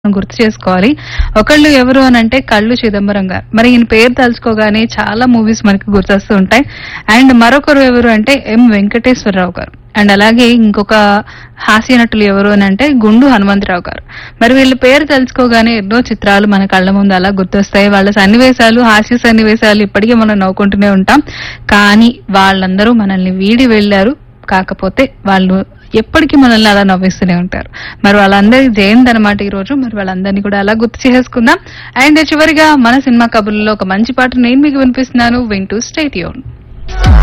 మనం గుర్తు చేసుకోవాలి ఒకళ్ళు ఎవరు అని అంటే కళ్ళు చిదంబరం గారు మరి ఈయన పేరు తలుచుకోగానే చాలా మూవీస్ మనకి గుర్తొస్తూ ఉంటాయి అండ్ మరొకరు ఎవరు అంటే ఎం వెంకటేశ్వరరావు గారు అండ్ అలాగే ఇంకొక హాస్య నటులు ఎవరు అని అంటే గుండు హనుమంతరావు గారు మరి వీళ్ళ పేరు తలుచుకోగానే ఎన్నో చిత్రాలు మన కళ్ళ ముందు అలా గుర్తొస్తాయి వాళ్ళ సన్నివేశాలు హాస్య సన్నివేశాలు ఇప్పటికీ మనం నవ్వుకుంటూనే ఉంటాం కానీ వాళ్ళందరూ మనల్ని వీడి వెళ్ళారు కాకపోతే వాళ్ళు ఎప్పటికీ మనల్ని అలా నవ్విస్తూనే ఉంటారు మరి వాళ్ళందరి జయంతి అనమాట ఈ రోజు మరి వాళ్ళందరినీ కూడా అలా గుర్తు చేసుకుందాం అండ్ చివరిగా మన సినిమా కబుర్లో ఒక మంచి పాట నేను మీకు వినిపిస్తున్నాను వింటూ స్టేట్ యూన్